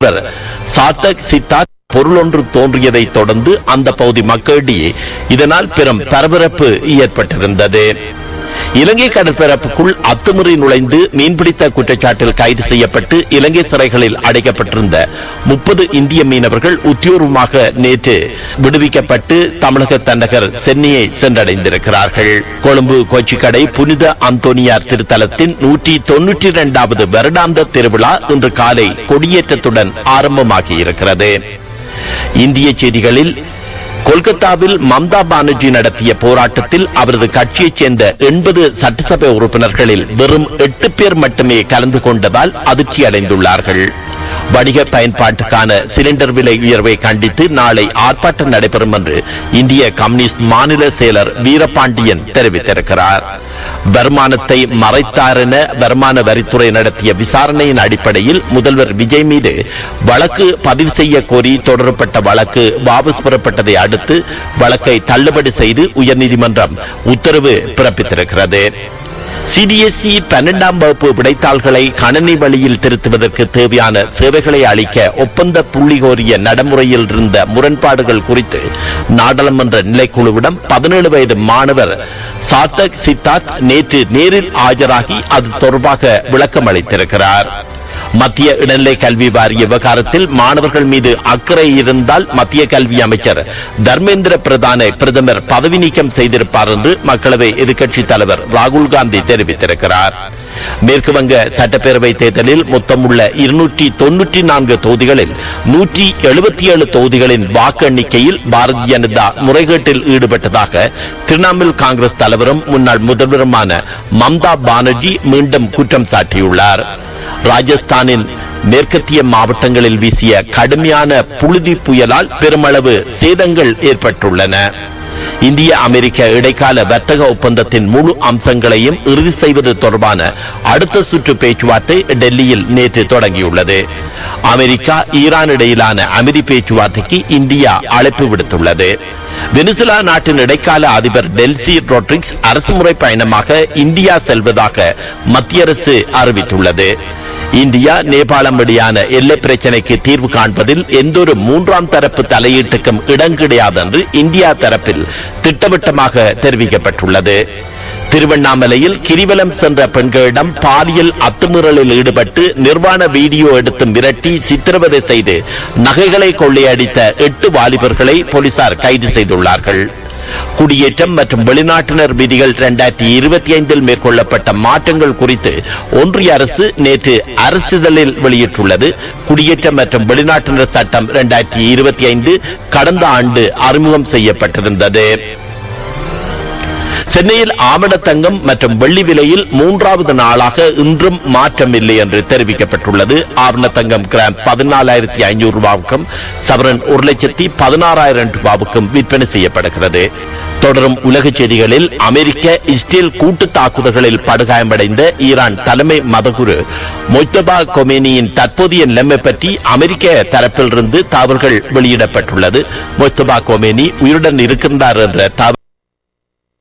மாணவர் சாத்தக் சித்தார்த் பொருளொன்று தோன்றியதை தொடர்ந்து அந்த பகுதி மக்களிடையே இதனால் பெரும் பரபரப்பு ஏற்பட்டிருந்தது இலங்கை கடற்பரப்புக்குள் அத்துமீறி நுழைந்து மீன்பிடித்த குற்றச்சாட்டில் கைது செய்யப்பட்டு இலங்கை சிறைகளில் அடைக்கப்பட்டிருந்த முப்பது இந்திய மீனவர்கள் உத்தியோகமாக நேற்று விடுவிக்கப்பட்டு தமிழக தன்னகர் சென்னையை சென்றடைந்திருக்கிறார்கள் கொழும்பு கொச்சிக்கடை புனித அந்தோனியார் திருத்தலத்தின் நூற்றி தொன்னூற்றி இரண்டாவது வருடாந்த திருவிழா இன்று காலை கொடியேற்றத்துடன் ஆரம்பமாகி இருக்கிறது இந்திய செய்திகளில் கொல்கத்தாவில் மம்தா பானர்ஜி நடத்திய போராட்டத்தில் அவரது கட்சியைச் சேர்ந்த எண்பது சட்டசபை உறுப்பினர்களில் வெறும் எட்டு பேர் மட்டுமே கலந்து கொண்டதால் அதிர்ச்சி அடைந்துள்ளார்கள் வணிக பயன்பாட்டுக்கான சிலிண்டர் விலை உயர்வை கண்டித்து நாளை ஆர்ப்பாட்டம் நடைபெறும் என்று இந்திய கம்யூனிஸ்ட் மாநில செயலர் வீரபாண்டியன் தெரிவித்திருக்கிறார் வருமானத்தை மறைத்தாரென வருமான வரித்துறை நடத்திய விசாரணையின் அடிப்படையில் முதல்வர் விஜய் மீது வழக்கு பதிவு செய்ய கோரி தொடரப்பட்ட வழக்கு வாபஸ் பெறப்பட்டதை அடுத்து வழக்கை தள்ளுபடி செய்து உயர்நீதிமன்றம் உத்தரவு பிறப்பித்திருக்கிறது சிபிஎஸ்இ பன்னெண்டாம் வகுப்பு விடைத்தாள்களை கணனி வழியில் திருத்துவதற்கு தேவையான சேவைகளை அளிக்க ஒப்பந்த புள்ளி கோரிய நடைமுறையில் இருந்த முரண்பாடுகள் குறித்து நாடாளுமன்ற நிலைக்குழுவிடம் பதினேழு வயது மாணவர் சாத்தக் சித்தார்த் நேற்று நேரில் ஆஜராகி அது தொடர்பாக விளக்கம் அளித்திருக்கிறார் மத்திய இடைநிலை கல்வி வாரிய விவகாரத்தில் மாணவர்கள் மீது அக்கறை இருந்தால் மத்திய கல்வி அமைச்சர் தர்மேந்திர பிரதானை பிரதமர் பதவி நீக்கம் செய்திருப்பார் என்று மக்களவை எதிர்க்கட்சித் தலைவர் ராகுல் காந்தி தெரிவித்திருக்கிறார் மேற்கு வங்க சட்டப்பேரவை தேர்தலில் மொத்தம் உள்ள இருநூற்றி தொன்னூற்றி நான்கு தொகுதிகளில் நூற்றி எழுபத்தி ஏழு தொகுதிகளின் வாக்கு எண்ணிக்கையில் பாரதிய ஜனதா முறைகேட்டில் ஈடுபட்டதாக திரிணாமுல் காங்கிரஸ் தலைவரும் முன்னாள் முதல்வருமான மம்தா பானர்ஜி மீண்டும் குற்றம் சாட்டியுள்ளார் ராஜஸ்தானின் மேற்கத்திய மாவட்டங்களில் வீசிய கடுமையான புழுதி புயலால் பெருமளவு சேதங்கள் ஏற்பட்டுள்ளன இந்திய அமெரிக்க இடைக்கால வர்த்தக ஒப்பந்தத்தின் முழு அம்சங்களையும் இறுதி செய்வது தொடர்பான அடுத்த சுற்று பேச்சுவார்த்தை டெல்லியில் நேற்று தொடங்கியுள்ளது அமெரிக்கா ஈரான் இடையிலான அமைதி பேச்சுவார்த்தைக்கு இந்தியா அழைப்பு விடுத்துள்ளது வெனிசுலா நாட்டின் இடைக்கால அதிபர் டெல்சி ரோட்ரிக்ஸ் அரசுமுறை பயணமாக இந்தியா செல்வதாக மத்திய அரசு அறிவித்துள்ளது இந்தியா நேபாளம் இடையான எல்லை பிரச்சனைக்கு தீர்வு காண்பதில் எந்தொரு மூன்றாம் தரப்பு தலையீட்டுக்கும் இடம் கிடையாது என்று இந்தியா தரப்பில் திட்டவட்டமாக தெரிவிக்கப்பட்டுள்ளது திருவண்ணாமலையில் கிரிவலம் சென்ற பெண்களிடம் பாலியல் அத்துமீறலில் ஈடுபட்டு நிர்வாண வீடியோ எடுத்து மிரட்டி சித்திரவதை செய்து நகைகளை கொள்ளையடித்த எட்டு வாலிபர்களை போலீசார் கைது செய்துள்ளார்கள் குடியேற்றம் மற்றும் வெளிநாட்டினர் விதிகள் இரண்டாயிரத்தி இருபத்தி ஐந்தில் மேற்கொள்ளப்பட்ட மாற்றங்கள் குறித்து ஒன்றிய அரசு நேற்று அரசிதழில் வெளியிட்டுள்ளது குடியேற்றம் மற்றும் வெளிநாட்டினர் சட்டம் இரண்டாயிரத்தி இருபத்தி ஐந்து கடந்த ஆண்டு அறிமுகம் செய்யப்பட்டிருந்தது சென்னையில் ஆவண தங்கம் மற்றும் வெள்ளி விலையில் மூன்றாவது நாளாக இன்றும் மாற்றம் இல்லை என்று தெரிவிக்கப்பட்டுள்ளது ஆவண தங்கம் கிராம் பதினாலாயிரத்தி ஐநூறு ரூபாவுக்கும் சவரன் ஒரு லட்சத்தி பதினாறாயிரம் ரூபாவுக்கும் விற்பனை செய்யப்படுகிறது தொடரும் உலகச் செய்திகளில் அமெரிக்க இஸ்ரேல் கூட்டு தாக்குதல்களில் படுகாயமடைந்த ஈரான் தலைமை மதகுரு மொய்தபா கொமேனியின் தற்போதைய நிலைமை பற்றி அமெரிக்க தரப்பிலிருந்து தகவல்கள் வெளியிடப்பட்டுள்ளது மொய்தபா கொமேனி உயிருடன் இருக்கின்றார் என்ற தகவல்